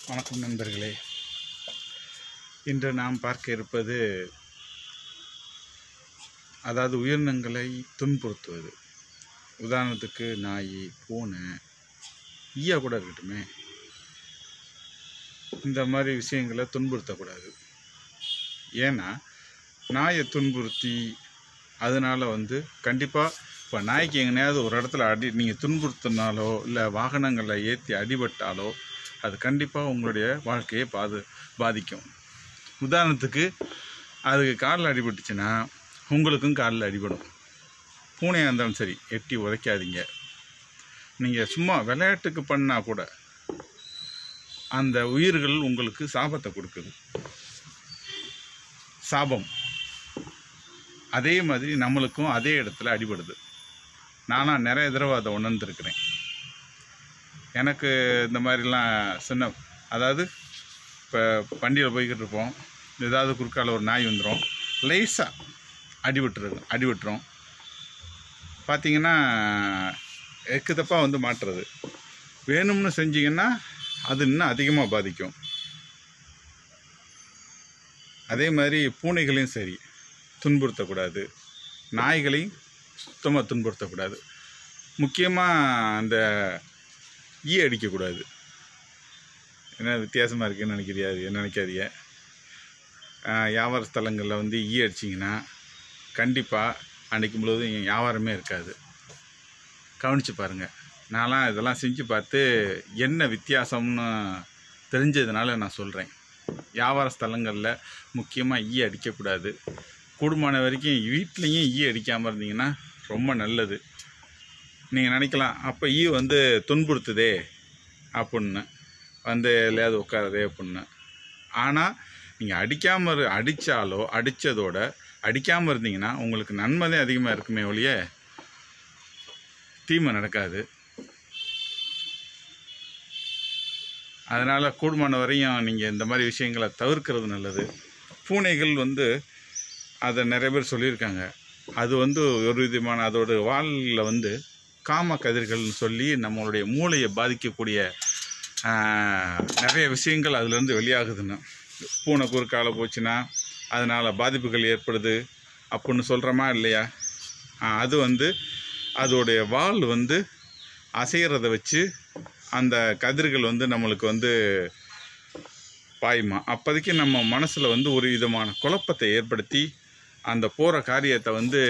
வணக்கம் நண்பர்களே இன்று நாம் பார்க்க இருப்பது அதாவது உயிரினங்களை துன்புறுத்துவது உதாரணத்துக்கு நாய் பூனை ஈயா கூட இருக்கட்டுமே இந்த மாதிரி விஷயங்களை துன்புறுத்தக்கூடாது ஏன்னா நாயை துன்புறுத்தி அதனால் வந்து கண்டிப்பாக இப்போ நாய்க்கு எங்கனையாவது ஒரு இடத்துல அடி நீங்கள் துன்புறுத்தினாலோ இல்லை வாகனங்களில் ஏற்றி அடிபட்டாலோ அது கண்டிப்பாக உங்களுடைய வாழ்க்கையை பாது பாதிக்கும் உதாரணத்துக்கு அதுக்கு காலில் அடிபட்டுச்சுன்னா உங்களுக்கும் காலில் அடிபடும் பூனையாக இருந்தாலும் சரி எட்டி உதைக்காதீங்க நீங்கள் சும்மா விளையாட்டுக்கு பண்ணால் கூட அந்த உயிர்கள் உங்களுக்கு சாபத்தை கொடுக்குது சாபம் அதே மாதிரி நம்மளுக்கும் அதே இடத்துல அடிபடுது நானாக நிறைய தடவை அதை உணர்ந்துருக்கிறேன் எனக்கு இந்த மாதிரிலாம் சின்ன அதாவது இப்போ வண்டியில் போய்கிட்டு இருப்போம் ஏதாவது குறுக்கால ஒரு நாய் வந்துடும் லேசாக அடிபட்டுருது அடிபட்டுரும் பார்த்தீங்கன்னா எக்கு தப்பாக வந்து மாட்டுறது வேணும்னு செஞ்சீங்கன்னா அது இன்னும் அதிகமாக பாதிக்கும் அதே மாதிரி பூனைகளையும் சரி துன்புறுத்தக்கூடாது நாய்களையும் சுத்தமாக துன்புறுத்தக்கூடாது முக்கியமாக அந்த ஈ அடிக்கக்கூடாது என்ன வித்தியாசமாக இருக்குன்னு நினைக்கிறியா அது என்ன நினைக்காதீங்க ஆஹ் வியாபார ஸ்தலங்களில் வந்து ஈ அடிச்சிங்கன்னா கண்டிப்பாக அன்றைக்கு முழுவதும் இங்க வியாபாரமே இருக்காது கவனித்து பாருங்கள் நான்லாம் இதெல்லாம் செஞ்சு பார்த்து என்ன வித்தியாசம்னு தெரிஞ்சதுனால நான் சொல்கிறேன் வியாபார ஸ்தலங்களில் முக்கியமாக ஈ அடிக்கக்கூடாது கூடுமான வரைக்கும் வீட்லேயும் ஈ அடிக்காமல் இருந்தீங்கன்னா ரொம்ப நல்லது நீங்கள் நினைக்கலாம் அப்போ ஈ வந்து துன்புறுத்துதே அப்படின்னு வந்து எல்லையாவது உட்காருதே அப்படின்னு ஆனால் நீங்கள் அடிக்காமல் அடித்தாலோ அடித்ததோட அடிக்காமல் இருந்தீங்கன்னா உங்களுக்கு நன்மை தான் அதிகமாக இருக்குமே ஒழிய தீமை நடக்காது அதனால் கூடுமான வரையும் நீங்கள் இந்த மாதிரி விஷயங்களை தவிர்க்கிறது நல்லது பூனைகள் வந்து அதை நிறைய பேர் சொல்லியிருக்காங்க அது வந்து ஒரு விதமான அதோட வாலில் வந்து காம கதிர்கள்னு சொல்லி நம்மளுடைய மூளையை பாதிக்கக்கூடிய ஆஹ், நிறைய விஷயங்கள் அதுலேருந்து வெளியாகுதுன்னு பூனை குறுக்கால போச்சுன்னா அதனால் பாதிப்புகள் ஏற்படுது அப்படின்னு சொல்கிறோமா இல்லையா ஆஹ், அது வந்து அதோடைய வால் வந்து அசைகிறத வச்சு அந்த கதிர்கள் வந்து நம்மளுக்கு வந்து பாயுமா அப்போதைக்கு நம்ம மனசில் வந்து ஒரு விதமான குழப்பத்தை ஏற்படுத்தி அந்த போகிற காரியத்தை வந்து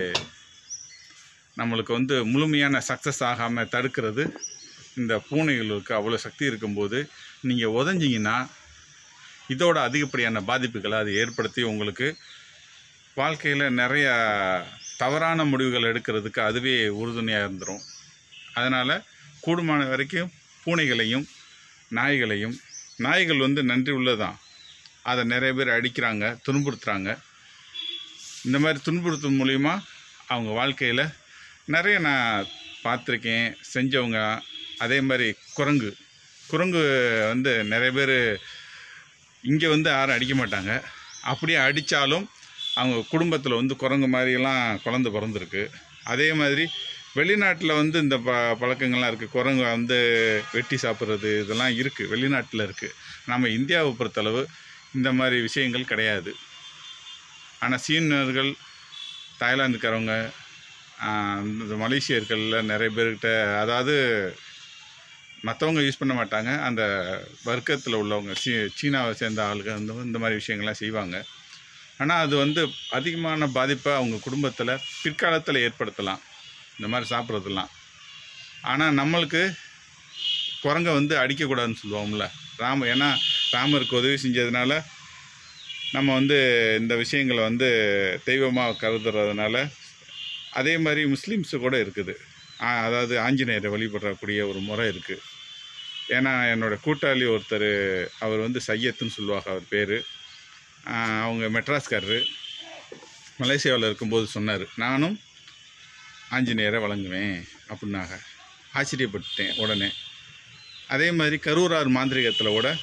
நம்மளுக்கு வந்து முழுமையான சக்ஸஸ் ஆகாமல் தடுக்கிறது இந்த பூனைகளுக்கு அவ்வளோ சக்தி இருக்கும்போது நீங்கள் உதஞ்சிங்கன்னா இதோட அதிகப்படியான பாதிப்புகளை அது ஏற்படுத்தி உங்களுக்கு வாழ்க்கையில் நிறைய தவறான முடிவுகள் எடுக்கிறதுக்கு அதுவே உறுதுணையாக இருந்துடும் அதனால் கூடுமான வரைக்கும் பூனைகளையும் நாய்களையும் நாய்கள் வந்து நன்றி உள்ளதான் அதை நிறைய பேர் அடிக்கிறாங்க துன்புறுத்துறாங்க இந்த மாதிரி துன்புறுத்தும் மூலிமா அவங்க வாழ்க்கையில் நிறைய நான் பார்த்துருக்கேன் செஞ்சவங்க அதே மாதிரி குரங்கு குரங்கு வந்து நிறைய பேர் இங்கே வந்து யாரும் அடிக்க மாட்டாங்க அப்படியே அடித்தாலும் அவங்க குடும்பத்தில் வந்து குரங்கு மாதிரியெல்லாம் குழந்த பிறந்திருக்கு அதே மாதிரி வெளிநாட்டில் வந்து இந்த ப பழக்கங்கள்லாம் இருக்குது குரங்கு வந்து வெட்டி சாப்பிட்றது இதெல்லாம் இருக்குது வெளிநாட்டில் இருக்குது நம்ம இந்தியாவை பொறுத்தளவு இந்த மாதிரி விஷயங்கள் கிடையாது ஆனால் சீனர்கள் தாய்லாந்துக்காரவங்க ஆஹ், இந்த மலேசியர்களில் நிறைய பேர்கிட்ட அதாவது மற்றவங்க யூஸ் பண்ண மாட்டாங்க அந்த வர்க்கத்தில் உள்ளவங்க சீ சீனாவை சேர்ந்த ஆளுங்க வந்து இந்த மாதிரி விஷயங்கள்லாம் செய்வாங்க ஆனால் அது வந்து அதிகமான பாதிப்பை அவங்க குடும்பத்தில் பிற்காலத்தில் ஏற்படுத்தலாம் இந்த மாதிரி சாப்பிட்றதெல்லாம் ஆனால் நம்மளுக்கு குரங்கை வந்து அடிக்கக்கூடாதுன்னு சொல்லுவோம்ல ராம ஏன்னா ராமருக்கு உதவி செஞ்சதுனால நம்ம வந்து இந்த விஷயங்களை வந்து தெய்வமாக கருதுறதுனால அதே மாதிரி முஸ்லீம்ஸு கூட இருக்குது ஆ, அதாவது ஆஞ்சநேயரை வழிபடக்கூடிய ஒரு முறை இருக்குது ஏன்னா என்னோட கூட்டாளி ஒருத்தர் அவர் வந்து சையத்துன்னு சொல்லுவாங்க அவர் பேர் அவங்க மெட்ராஸ்காரரு மலேசியாவில் இருக்கும்போது சொன்னார் நானும் ஆஞ்சநேயரை வழங்குவேன் அப்படின்னாங்க ஆச்சரியப்பட்டேன் உடனே அதே மாதிரி கரூரார் மாந்திரிகத்தில் கூட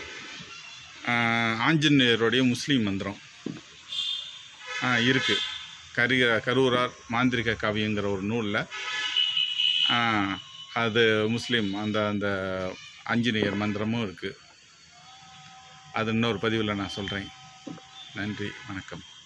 ஆஹ், ஆஞ்சநேயருடைய முஸ்லீம் மந்திரம் இருக்குது கரி கரூரார் மாந்திரிக காவியங்கிற ஒரு நூலில் அது முஸ்லீம் அந்த அந்த ஆஞ்சநேயர் மந்திரமும் இருக்குது அது இன்னொரு பதிவில் நான் சொல்கிறேன் நன்றி வணக்கம்